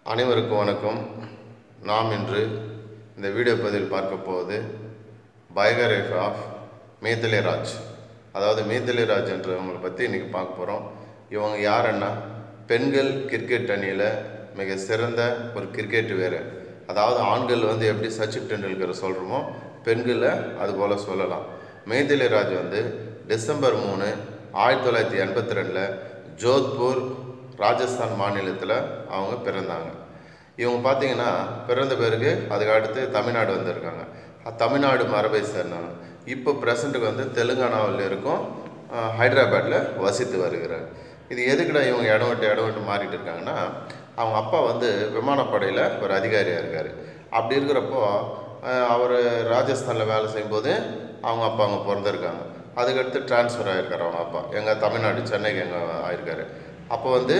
அனைவருக்கும் வணக்கம் நாம் இன்று இந்த வீடியோ பதிவில் பார்க்க போவது பயோகிராஃபி ஆஃப் மேத்திலே ராஜ் அதாவது மேத்திலே ராஜ் என்றவங்களை பற்றி இன்றைக்கி பார்க்க போகிறோம் இவங்க யாருன்னா பெண்கள் கிரிக்கெட் அணியில் மிக சிறந்த ஒரு கிரிக்கெட் வீரர் அதாவது ஆண்கள் வந்து எப்படி சச்சின் டெண்டுல்கர் சொல்கிறோமோ பெண்களை அது போல் சொல்லலாம் மேதிலி ராஜ் வந்து டிசம்பர் மூணு ஆயிரத்தி தொள்ளாயிரத்தி எண்பத்தி ரெண்டில் ஜோத்பூர் ராஜஸ்தான் மாநிலத்தில் அவங்க பிறந்தாங்க இவங்க பார்த்தீங்கன்னா பிறந்த பிறகு அதுக்கு அடுத்து தமிழ்நாடு வந்திருக்காங்க அஹ் தமிழ்நாடு மரபை சேர்ந்தவங்க இப்போ ப்ரெசண்ட்டுக்கு வந்து தெலுங்கானாவில் இருக்கும் அஹ் ஹைதராபாத்தில் வசித்து வருகிறார் இது எதுக்குடா இவங்க இடம் விட்டு இடம் விட்டு மாறிட்டு இருக்காங்கன்னா அவங்க அப்பா வந்து விமானப்படையில் ஒரு அதிகாரியாக இருக்கார் அப்படி இருக்கிறப்போ அவர் ராஜஸ்தானில் வேலை செய்யும்போது அவங்க அப்பா அங்கே பிறந்திருக்காங்க அதுக்கடுத்து ட்ரான்ஸ்ஃபர் ஆகிருக்காரு அவங்க அப்பா எங்கள் தமிழ்நாடு சென்னைக்கு எங்கே ஆயிருக்காரு அப்போ வந்து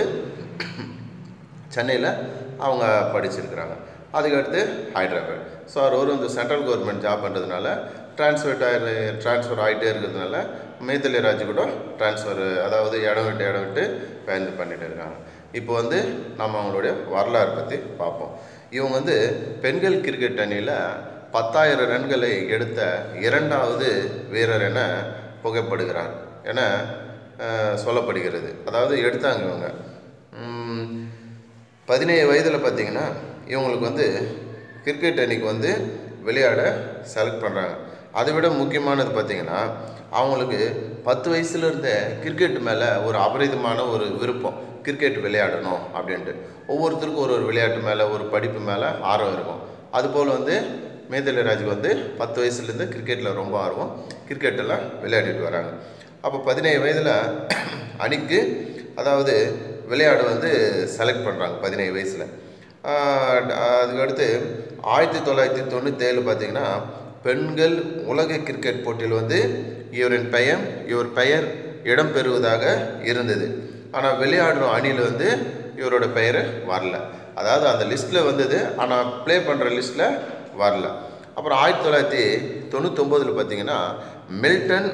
சென்னையில் அவங்க படிச்சிருக்கிறாங்க அதுக்கடுத்து ஹைதராபாத் ஸோ அவர் வந்து சென்ட்ரல் கவர்மெண்ட் ஜாப் பண்ணுறதுனால ட்ரான்ஸ்ஃபர் ஆகி ட்ரான்ஸ்ஃபர் ஆகிட்டே இருக்கிறதுனால மேத்தலி ராஜு கூட ட்ரான்ஸ்ஃபர் அதாவது இடம் விட்டு இடம் விட்டு பயந்து பண்ணிட்டு இருக்காங்க இப்போ வந்து நம்ம அவங்களுடைய வரலாறு பற்றி பார்ப்போம் இவங்க வந்து பெண்கள் கிரிக்கெட் அணியில் பத்தாயிரம் ரன்களை எடுத்த இரண்டாவது வீரர் என புகைப்படுகிறார் என அஹ், சொல்லப்படுகிறது அதாவது எடுத்தாங்க இவங்க உம், பதினேழு வயதில் பார்த்தீங்கன்னா இவங்களுக்கு வந்து கிரிக்கெட் அணிக்கு வந்து விளையாட செலக்ட் பண்ணுறாங்க அதை விட முக்கியமானது பார்த்தீங்கன்னா அவங்களுக்கு பத்து வயசுலேருந்தே கிரிக்கெட் மேலே ஒரு அபரிதமான ஒரு விருப்பம் கிரிக்கெட் விளையாடணும் அப்படின்ட்டு ஒவ்வொருத்தருக்கும் ஒரு ஒரு விளையாட்டு மேலே ஒரு படிப்பு மேலே ஆர்வம் இருக்கும் அதுபோல் வந்து மேதலி ராஜுக்கு வந்து பத்து வயசுலேருந்து கிரிக்கெட்டில் ரொம்ப ஆர்வம் கிரிக்கெட்டெல்லாம் விளையாடிட்டு வராங்க அப்போ பதினேழு வயதில் அணிக்கு அதாவது விளையாட வந்து செலக்ட் பண்ணுறாங்க பதினேழு வயசில் அதுக்கடுத்து ஆயிரத்தி தொள்ளாயிரத்தி தொண்ணூற்றேழு பார்த்தீங்கன்னா பெண்கள் உலக கிரிக்கெட் போட்டியில் வந்து இவரின் பெயர் இவர் பெயர் இடம் பெறுவதாக இருந்தது ஆனால் விளையாடுற அணியில் வந்து இவரோட பெயர் வரல அதாவது அந்த லிஸ்ட்டில் வந்தது ஆனால் ப்ளே பண்ணுற லிஸ்ட்டில் வரல அப்புறம் ஆயிரத்தி தொள்ளாயிரத்தி தொண்ணூத்தொம்போதில் பார்த்தீங்கன்னா மில்டன்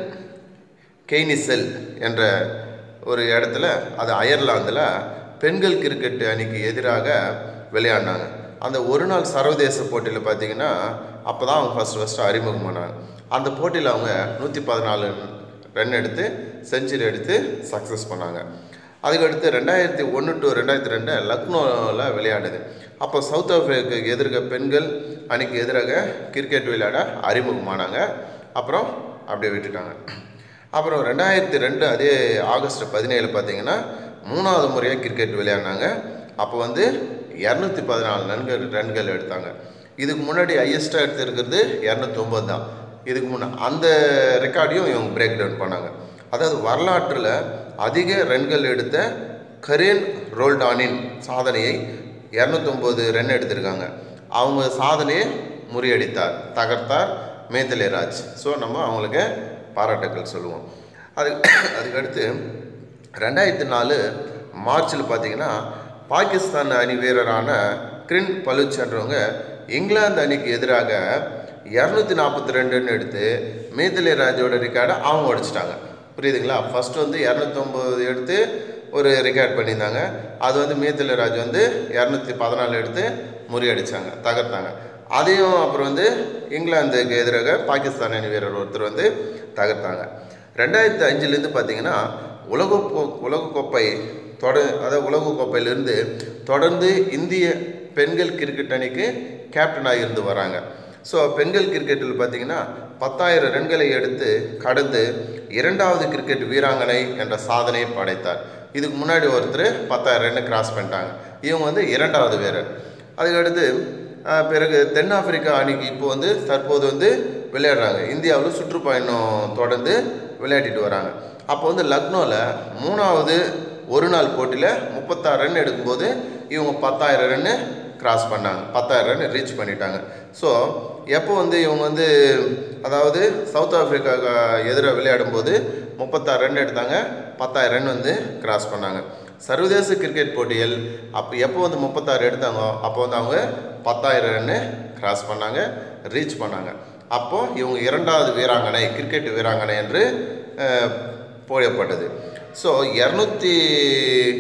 கெய்னிசெல் என்ற ஒரு இடத்துல அது அயர்லாந்தில் பெண்கள் கிரிக்கெட் அணிக்கு எதிராக விளையாடினாங்க அந்த ஒரு நாள் சர்வதேச போட்டியில் பார்த்தீங்கன்னா அப்போ தான் அவங்க ஃபஸ்ட் ஃபஸ்ட்டு அறிமுகமானாங்க அந்த போட்டியில் அவங்க நூற்றி பதினாலு ரன் எடுத்து செஞ்சுரி எடுத்து சக்ஸஸ் பண்ணாங்க அதுக்கடுத்து ரெண்டாயிரத்தி ஒன்று டு ரெண்டாயிரத்தி ரெண்டு லக்னோவில் விளையாடுது அப்போ சவுத் ஆஃப்ரிக்காவுக்கு எதிர்க்க பெண்கள் அணிக்கு எதிராக கிரிக்கெட் விளையாட அறிமுகமானாங்க அப்புறம் அப்படியே விட்டுட்டாங்க அப்புறம் ரெண்டாயிரத்தி ரெண்டு அதே ஆகஸ்ட் பதினேழு பார்த்தீங்கன்னா மூணாவது முறையாக கிரிக்கெட் விளையாடினாங்க அப்போ வந்து இரநூத்தி பதினாலு ரன்கள் ரன்கள் எடுத்தாங்க இதுக்கு முன்னாடி ஹையஸ்ட்டாக எடுத்திருக்கிறது இரநூத்தி ஒம்பது தான் இதுக்கு முன்னே அந்த ரெக்கார்டையும் இவங்க பிரேக் டவுன் பண்ணாங்க அதாவது வரலாற்றில் அதிக ரன்கள் எடுத்த கரேன் ரோல்டானின் சாதனையை இரநூத்தொம்பது ரன் எடுத்திருக்காங்க அவங்க சாதனையை முறியடித்தார் தகர்த்தார் மேத்தலே ராஜ் ஸோ நம்ம அவங்களுக்கு பாராட்டுக்கள் சொல்லுவோம் அது அதுக்கடுத்து ரெண்டாயிரத்தி நாலு மார்ச்சில் பார்த்தீங்கன்னா பாகிஸ்தான் அணி வீரரான கிரின் பலுச் என்றவங்க இங்கிலாந்து அணிக்கு எதிராக இரநூத்தி நாற்பத்தி ரெண்டுன்னு எடுத்து மேத்தலே ராஜோட ரெக்கார்டை அவங்க உடைச்சிட்டாங்க புரியுதுங்களா ஃபர்ஸ்ட் வந்து இரநூத்தொம்பது எடுத்து ஒரு ரெக்கார்ட் பண்ணியிருந்தாங்க அது வந்து மேத்தலே ராஜ் வந்து இரநூத்தி பதினாலு எடுத்து முறியடிச்சாங்க தகர்த்தாங்க அதையும் அப்புறம் வந்து இங்கிலாந்துக்கு எதிராக பாகிஸ்தான் அணி வீரர் ஒருத்தர் வந்து தகர்த்தாங்க ரெண்டாயிரத்தி அஞ்சுலேருந்து பார்த்தீங்கன்னா உலக உலகக்கோப்பை தொட அதாவது உலகக்கோப்பையிலேருந்து தொடர்ந்து இந்திய பெண்கள் கிரிக்கெட் அணிக்கு கேப்டனாக இருந்து வராங்க ஸோ பெண்கள் கிரிக்கெட்டில் பார்த்தீங்கன்னா பத்தாயிரம் ரன்களை எடுத்து கடந்து இரண்டாவது கிரிக்கெட் வீராங்கனை என்ற சாதனையை படைத்தார் இதுக்கு முன்னாடி ஒருத்தர் பத்தாயிரம் ரன் கிராஸ் பண்ணிட்டாங்க இவங்க வந்து இரண்டாவது வீரர் அதுக்கடுத்து ஆஹ், பிறகு தென்னாப்பிரிக்கா அணிக்கு இப்போ வந்து தற்போது வந்து விளையாடுறாங்க இந்தியாவில் சுற்றுப்பயணம் தொடர்ந்து விளையாடிட்டு வராங்க அப்போ வந்து லக்னோவில் மூணாவது ஒரு நாள் போட்டியில் முப்பத்தாறு ரன் எடுக்கும்போது இவங்க பத்தாயிரம் ரன்னு கிராஸ் பண்ணாங்க பத்தாயிரம் ரன் ரீச் பண்ணிட்டாங்க ஸோ எப்போ வந்து இவங்க வந்து அதாவது சவுத் ஆஃப்ரிக்காவுக்கு எதிராக விளையாடும்போது முப்பத்தாறு ரன் எடுத்தாங்க பத்தாயிரம் ரன் வந்து கிராஸ் பண்ணாங்க சர்வதேச கிரிக்கெட் போட்டிகள் அப்போ எப்போ வந்து முப்பத்தாறு எடுத்தாங்களோ அப்போ வந்து அவங்க பத்தாயிரம் ரன்னு கிராஸ் பண்ணாங்க ரீச் பண்ணாங்க அப்போது இவங்க இரண்டாவது வீராங்கனை கிரிக்கெட் வீராங்கனை என்று அஹ், போடப்பட்டது ஸோ இரநூத்தி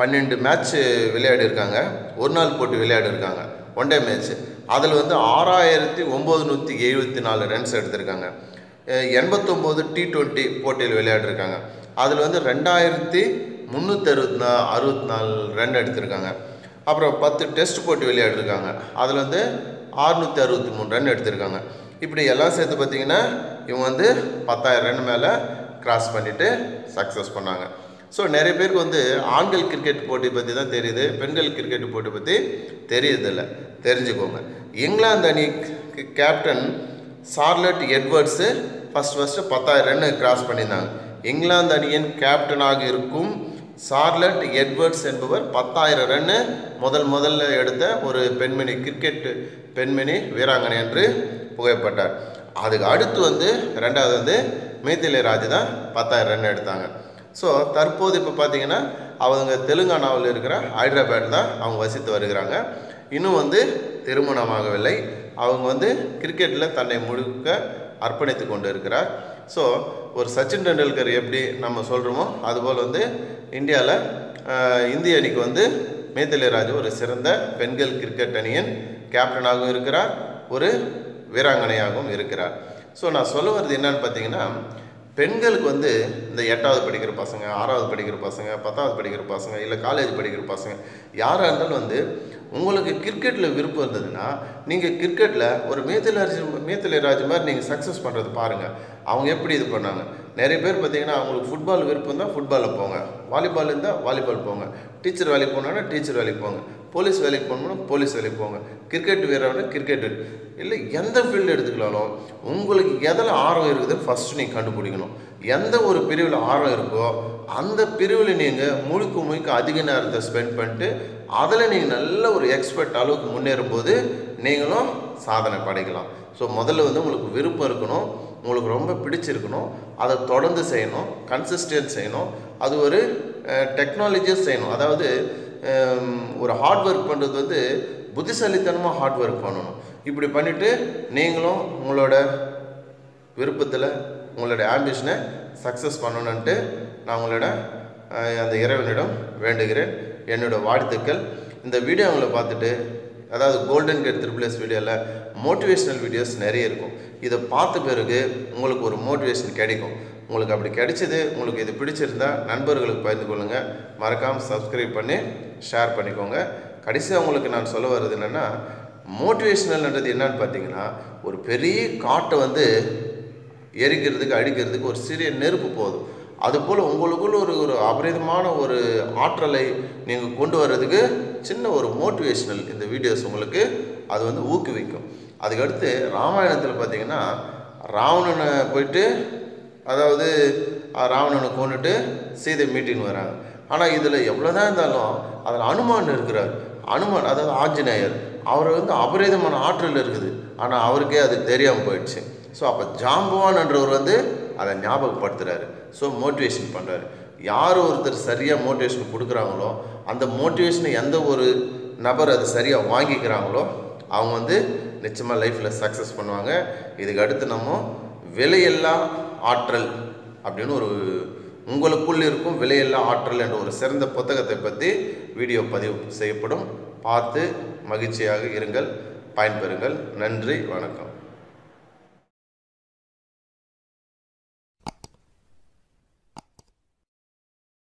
பன்னெண்டு மேட்ச் விளையாடி இருக்காங்க ஒரு நாள் போட்டி விளையாடி இருக்காங்க ஒன் டே மேட்ச் அதில் வந்து ஆறாயிரத்தி ஒம்பது நூற்றி எழுபத்தி நாலு ரன்ஸ் எடுத்திருக்காங்க எண்பத்தொம்போது டி டுவெண்ட்டி போட்டியில் விளையாடிருக்காங்க அதில் வந்து ரெண்டாயிரத்தி முந்நூற்றி அறுபத்தி நா அறுபத்தி நாலு ரன் எடுத்திருக்காங்க அப்புறம் பத்து டெஸ்ட் போட்டி விளையாடிருக்காங்க அதில் வந்து ஆறுநூற்றி அறுபத்தி மூணு ரன் எடுத்திருக்காங்க இப்படி எல்லாம் சேர்த்து பார்த்தீங்கன்னா இவங்க வந்து பத்தாயிரம் ரன் மேலே கிராஸ் பண்ணிவிட்டு சக்ஸஸ் பண்ணாங்க ஸோ நிறைய பேருக்கு வந்து ஆண்கள் கிரிக்கெட் போட்டி பற்றி தான் தெரியுது பெண்கள் கிரிக்கெட் போட்டி பற்றி தெரியறதில்ல தெரிஞ்சுக்கோங்க இங்கிலாந்து அணி captain Charlotte Edwards first first பத்தாயிரம் ரன்னு கிராஸ் பண்ணியிருந்தாங்க இங்கிலாந்து அணியின் கேப்டனாக இருக்கும் சார்லட் எட்வர்ட்ஸ் என்பவர் பத்தாயிரம் ரன்னு முதல் முதல்ல எடுத்த ஒரு பெண்மணி கிரிக்கெட் பெண்மணி வீராங்கனை என்று புகைப்பட்டார் அதுக்கு அடுத்து வந்து ரெண்டாவது வந்து மேத்திலே ராஜ் தான் பத்தாயிரம் ரன் எடுத்தாங்க ஸோ தற்போது இப்போ பார்த்தீங்கன்னா அவங்க தெலுங்கானாவில் இருக்கிற ஹைதராபாத் தான் அவங்க வசித்து வருகிறாங்க இன்னும் வந்து திருமணமாகவில்லை அவங்க வந்து கிரிக்கெட்டில் தன்னை முழுக்க அர்ப்பணித்து கொண்டு இருக்கிறார் ஸோ ஒரு சச்சின் டெண்டுல்கர் எப்படி நம்ம சொல்கிறோமோ அதுபோல் வந்து இந்தியாவில் இந்திய அணிக்கு வந்து மேத்திலே ராஜ் ஒரு சிறந்த பெண்கள் கிரிக்கெட் அணியின் கேப்டனாகவும் இருக்கிறார் ஒரு வீராங்கனையாகவும் இருக்கிறார் ஸோ நான் சொல்ல வர்றது என்னன்னு பார்த்தீங்கன்னா பெண்களுக்கு வந்து இந்த எட்டாவது படிக்கிற பசங்க ஆறாவது படிக்கிற பசங்க பத்தாவது படிக்கிற பசங்க இல்லை காலேஜ் படிக்கிற பசங்க யாராக இருந்தாலும் வந்து உங்களுக்கு கிரிக்கெட்டில் விருப்பம் இருந்ததுன்னா நீங்கள் கிரிக்கெட்டில் ஒரு மேத்திலராஜ் மேத்திலராஜ் மாதிரி நீங்கள் சக்ஸஸ் பண்ணுறது பாருங்கள் அவங்க எப்படி இது பண்ணாங்க நிறைய பேர் பார்த்தீங்கன்னா அவங்களுக்கு ஃபுட்பால் விருப்பம் தான் ஃபுட்பாலில் போங்க வாலிபால் இருந்தால் வாலிபால் போங்க டீச்சர் வேலைக்கு போனாங்கன்னா டீச்சர் வேலைக்கு போங்க போலீஸ் வேலைக்கு போகணும்னா போலீஸ் வேலைக்கு போங்க கிரிக்கெட் வீரர்னா கிரிக்கெட் இல்லை எந்த ஃபீல்டு எடுத்துக்கிட்டாலும் உங்களுக்கு எதில் ஆர்வம் இருக்குதுன்னு ஃபஸ்ட்டு நீங்கள் கண்டுபிடிக்கணும் எந்த ஒரு பிரிவில் ஆர்வம் இருக்கோ அந்த பிரிவில் நீங்கள் முழுக்க முழுக்க அதிக நேரத்தை ஸ்பெண்ட் பண்ணிட்டு அதில் நீங்கள் நல்ல ஒரு எக்ஸ்பர்ட் அளவுக்கு முன்னேறும்போது நீங்களும் சாதனை படைக்கலாம் ஸோ முதல்ல வந்து உங்களுக்கு விருப்பம் இருக்கணும் உங்களுக்கு ரொம்ப பிடிச்சிருக்கணும் அதை தொடர்ந்து செய்யணும் கன்சிஸ்டன்ட் செய்யணும் அது ஒரு டெக்னாலஜியாக செய்யணும் அதாவது ஒரு ஹார்ட் ஒர்க் பண்ணுறது வந்து புத்திசாலித்தனமாக ஹார்ட் ஒர்க் பண்ணணும் இப்படி பண்ணிவிட்டு நீங்களும் உங்களோட விருப்பத்தில் உங்களோட ஆம்பிஷனை சக்ஸஸ் பண்ணணுன்ட்டு நான் உங்களோட அந்த இறைவனிடம் வேண்டுகிறேன் என்னோட வாழ்த்துக்கள் இந்த வீடியோங்களை பார்த்துட்டு அதாவது கோல்டன் கேட் த்ரிபிள்எஸ் வீடியோவில் மோட்டிவேஷ்னல் வீடியோஸ் நிறைய இருக்கும் இதை பார்த்த பிறகு உங்களுக்கு ஒரு மோட்டிவேஷன் கிடைக்கும் உங்களுக்கு அப்படி கிடைச்சது உங்களுக்கு இது பிடிச்சிருந்தா நண்பர்களுக்கு பகிர்ந்து கொள்ளுங்கள் மறக்காமல் சப்ஸ்கிரைப் பண்ணி ஷேர் பண்ணிக்கோங்க கடைசியாக உங்களுக்கு நான் சொல்ல வர்றது என்னென்னா மோட்டிவேஷ்னல்ன்றது என்னன்னு பார்த்தீங்கன்னா ஒரு பெரிய காட்டை வந்து எரிக்கிறதுக்கு அடிக்கிறதுக்கு ஒரு சிறிய நெருப்பு போதும் அதுபோல் உங்களுக்குள்ள ஒரு ஒரு அபரிதமான ஒரு ஆற்றலை நீங்கள் கொண்டு வர்றதுக்கு சின்ன ஒரு மோட்டிவேஷ்னல் இந்த வீடியோஸ் உங்களுக்கு அது வந்து ஊக்குவிக்கும் அதுக்கடுத்து ராமாயணத்தில் பார்த்தீங்கன்னா ராவணனை போயிட்டு அதாவது ராவணனை கொண்டுட்டு சீதை மீட்டின்னு வராங்க ஆனால் இதில் எவ்வளோ தான் இருந்தாலும் அதில் அனுமான் இருக்கிறார் அனுமான் அதாவது ஆஞ்சநேயர் அவர் வந்து அபரிதமான ஆற்றல் இருக்குது ஆனால் அவருக்கே அது தெரியாமல் போயிடுச்சு ஸோ அப்போ ஜாம்பவான்ன்றவர் வந்து அதை ஞாபகப்படுத்துகிறாரு ஸோ மோட்டிவேஷன் பண்ணுறாரு யார் ஒருத்தர் சரியாக மோட்டிவேஷன் கொடுக்குறாங்களோ அந்த மோட்டிவேஷனை எந்த ஒரு நபர் அது சரியாக வாங்கிக்கிறாங்களோ அவங்க வந்து நிச்சயமாக லைஃப்பில் சக்ஸஸ் பண்ணுவாங்க இதுக்கு அடுத்து நம்ம விலையில்லா ஆற்றல் அப்படின்னு ஒரு உங்களுக்குள் இருக்கும் விலையில்லா ஆற்றல் என்ற ஒரு சிறந்த புத்தகத்தை பற்றி வீடியோ பதிவு செய்யப்படும் பார்த்து மகிழ்ச்சியாக இருங்கள் பயன்பெறுங்கள் நன்றி வணக்கம்